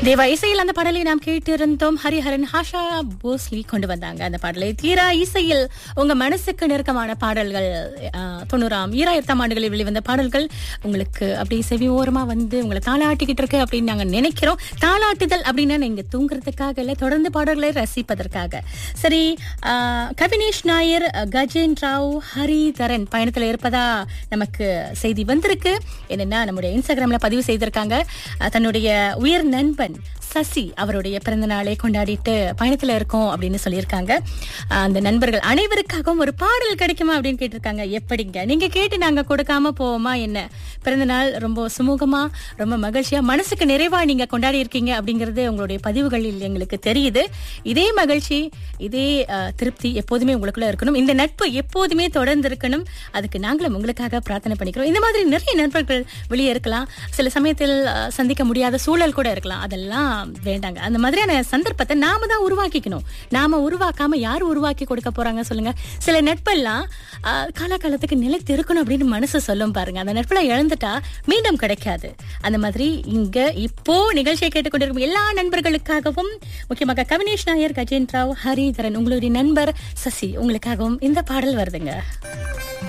தேவா இசையில் அந்த பாடலை நாம் கேட்டிருந்தோம் ஹரிஹரன் ஹாஷா போஸ்லி கொண்டு வந்தாங்க அந்த பாடலை தீரா இசையில் உங்க மனசுக்கு நெருக்கமான பாடல்கள் ஆஹ், தொண்ணூறாம் ஈராயிரத்தாம் ஆண்டுகளில் வெளிவந்த பாடல்கள் உங்களுக்கு அப்படி செவி ஓரமா வந்து உங்களை தாளாட்டிக்கிட்டு இருக்கு அப்படின்னு நாங்க நினைக்கிறோம் தாளாட்டுதல் அப்படின்னா நீங்க தூங்குறதுக்காக இல்ல தொடர்ந்து பாடல்களை ரசிப்பதற்காக சரி ஆஹ், கவினேஷ் நாயர் கஜேன் ராவ் ஹரிதரன் பயணத்துல இருப்பதா நமக்கு செய்தி வந்திருக்கு என்னன்னா நம்முடைய இன்ஸ்டாகிராம்ல பதிவு செய்திருக்காங்க அஹ், தன்னுடைய உயர் நண்பன் சசி அவருடைய பிறந்த நாளை கொண்டாடிட்டு பயணத்துல இருக்கோம் அப்படின்னு சொல்லியிருக்காங்க அஹ், அந்த நண்பர்கள் அனைவருக்காகவும் ஒரு பாடல் கிடைக்குமா அப்படின்னு கேட்டிருக்காங்க எப்படிங்க நீங்க கேட்டு நாங்க கொடுக்காம போவோமா என்ன பிறந்த நாள் ரொம்ப சுமூகமா ரொம்ப மகிழ்ச்சியா மனசுக்கு நிறைவா நீங்க கொண்டாடி இருக்கீங்க அப்படிங்கறது உங்களுடைய பதிவுகளில் எங்களுக்கு தெரியுது இதே மகிழ்ச்சி இதே அஹ், திருப்தி எப்போதுமே உங்களுக்குள்ள இருக்கணும் இந்த நட்பு எப்போதுமே தொடர்ந்து இருக்கணும் அதுக்கு நாங்களும் உங்களுக்காக பிரார்த்தனை பண்ணிக்கிறோம் இந்த மாதிரி நிறைய நண்பர்கள் வெளியே இருக்கலாம் சில சமயத்தில் அஹ், சந்திக்க முடியாத சூழல் கூட இருக்கலாம் அதெல்லாம் வேண்டாங்க அந்த மாதிரியான சந்தர்ப்பத்தை நாம தான் உருவாக்கிக்கணும் நாம உருவாக்காம யார் உருவாக்கி கொடுக்க போறாங்க சொல்லுங்க சில நட்பெல்லாம் அஹ், காலகாலத்துக்கு நிலைத்து இருக்கணும் அப்படின்னு மனசு சொல்லும் பாருங்க அந்த நட்புல இழந்துட்டா மீண்டும் கிடைக்காது அந்த மாதிரி இங்க இப்போ நிகழ்ச்சியை கேட்டுக்கொண்டிருக்கும் எல்லா நண்பர்களுக்காகவும் முக்கியமாக கவினேஷ் நாயர் கஜேன் ராவ் ஹரிதரன் உங்களுடைய நண்பர் சசி உங்களுக்காகவும் இந்த பாடல் வருதுங்க